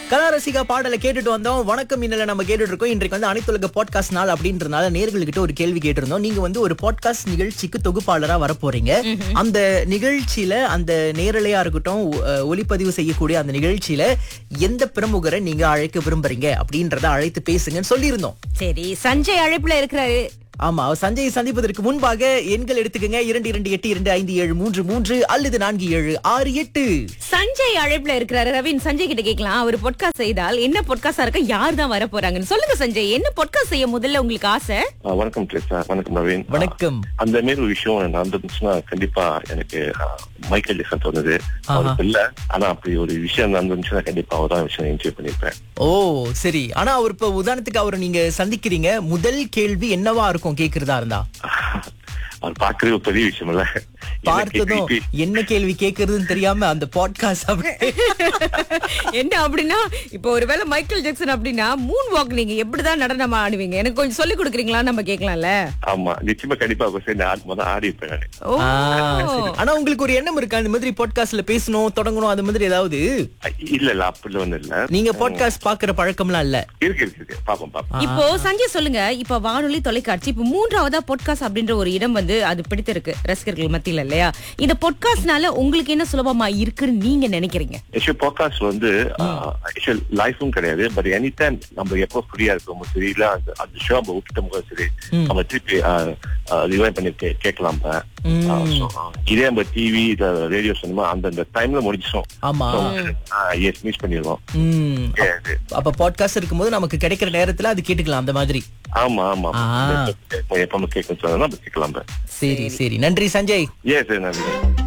கலாரசிகா பாடலை கேட்டுட்டு வந்தோம் வணக்கம் இன்னல நம்ம கேட்டுட்டு இருக்கோம் இன்றைக்கு வந்து அனைத்துலக பாட்காஸ்ட் நாள் அப்படின்றனால நேர்கள்கிட்ட ஒரு கேள்வி கேட்டிருந்தோம் நீங்க வந்து ஒரு பாட்காஸ்ட் நிகழ்ச்சிக்கு தொகுப்பாளரா வர போறீங்க அந்த நிகழ்ச்சியில அந்த நேரலையா இருக்கட்டும் ஒ- அஹ் ஒளிப்பதிவு செய்யக்கூடிய அந்த நிகழ்ச்சியில எந்த பிரமுகரை நீங்க அழைக்க விரும்புறீங்க அப்படின்றத அழைத்து பேசுங்கன்னு சொல்லியிருந்தோம் சரி சஞ்சய் அழைப்புல இருக்கிறாரு ஆமா சஞ்சய் சந்திப்பதற்கு முன்பாக எண்கள் எடுத்துக்கங்க இரண்டு இரண்டு எட்டு இரண்டு ஐந்து ஏழு மூன்று மூன்று அல்லது நான்கு ஏழு ஆறு எட்டு சஞ்சய் அழைப்புல இருக்கிறாரு ரவீன் சஞ்சய் கிட்ட கேட்கலாம் அவர் பொட்காஸ்ட் செய்தால் என்ன பொட்காஸ்டா இருக்க யார் தான் வர போறாங்கன்னு சொல்லுங்க சஞ்சய் என்ன பொட்காஸ்ட் செய்ய முதல்ல உங்களுக்கு ஆசை ஆ, வணக்கம் கிருஷ்ணா வணக்கம் நவீன் வணக்கம் அந்த மாரி ஒரு விஷயம் நடந்துச்சுன்னா கண்டிப்பா எனக்கு ஆ, மைக்கேல் ஜெக்சன் தோணுது அவருக்கு இல்ல ஆனா அப்படி ஒரு விஷயம் நடந்துச்சுன்னா கண்டிப்பா அவர் தான் விஷயம் என்ஜாய் பண்ணிருப்பேன் ஓ சரி ஆனா அவர் இப்ப உதாரணத்துக்கு அவரை நீங்க சந்திக்கிறீங்க முதல் கேள்வி என்னவா இருக்கும் கேக்குறதா இருந்தா அவர் பாக்குறது ஒரு பெரிய விஷயம் இல்ல எனக்கு பார்த்ததும் creepy. என்ன கேள்வி கேக்குறதுன்னு தெரியாம அந்த பாட்காஸ்ட் என்ன அப்படின்னா இப்போ ஒருவேளை மைக்கேல் ஜாக்சன் அப்படின்னா மூன் வாக் நீங்க எப்படிதான் நடனம் ஆடுவீங்க எனக்கு கொஞ்சம் சொல்லி கொடுக்குறீங்களா நம்ம கேட்கலாம்ல ஆமா நிச்சயமா கண்டிப்பா அவர் சேர்ந்து ஆடி முதல் ஆடி இருப்பேன் நானு. ஓ ஆனா உங்களுக்கு ஒரு எண்ணம் இருக்கா இந்த மாதிரி பாட்காஸ்ட்ல பேசணும் தொடங்கணும் அது மாதிரி ஏதாவது அ, இல்ல இல்ல அப்படி ஒண்ணு இல்ல நீங்க பாட்காஸ்ட் பாக்குற பழக்கம்லாம் இல்ல இருக்கு இருக்கு இருக்கு பாப்போம் பாப்போம் இப்போ சஞ்சய் சொல்லுங்க இப்ப வானொலி தொலைக்காட்சி இப்ப மூன்றாவதா பொட்காஸ்ட் அப்படின்ற ஒரு இடம் வந்து அது பிடித்திருக்கு ரசிகர்கள் மத்தியில இல்லையா இந்த பொட்காஸ்ட்னால உங்களுக்கு என்ன சுலபமா இருக்குன்னு நீங்க நினைக்கிறீங்க ஆக்சுவலி பாட்காஸ்ட் வந்து ஆக்சுவல் லைஃபும் கிடையாது பட் எனி டைம் நம்ம எப்போ ஃப்ரீயா இருக்கோமோ சரி இல்ல அந்த அந்த ஷோ நம்ம விட்டுட்டோம் கூட சரி நம்ம திருப்பி ரிவைன் பண்ணி கே- கேட்கலாம் இப்ப. ஆ, so, ஆ, இதே நம்ம டிவி ரேடியோ சொன்னோமா அந்தந்த டைம்ல முடிச்சிடும் ஆமா எஸ் மிஸ் பண்ணிடுவோம் உம் Yeah, அது. அப்ப பாட்காஸ்ட் இருக்கும்போது நமக்கு கிடைக்கிற நேரத்துல அது கேட்டுக்கலாம் அந்த மாதிரி ஆமா ஆமா ஆ. எப்ப கேட்கணும் சொன்னா நம்ம கேட்கலாம் சரி சரி நன்றி சஞ்சய் ஏ சரி நன்றி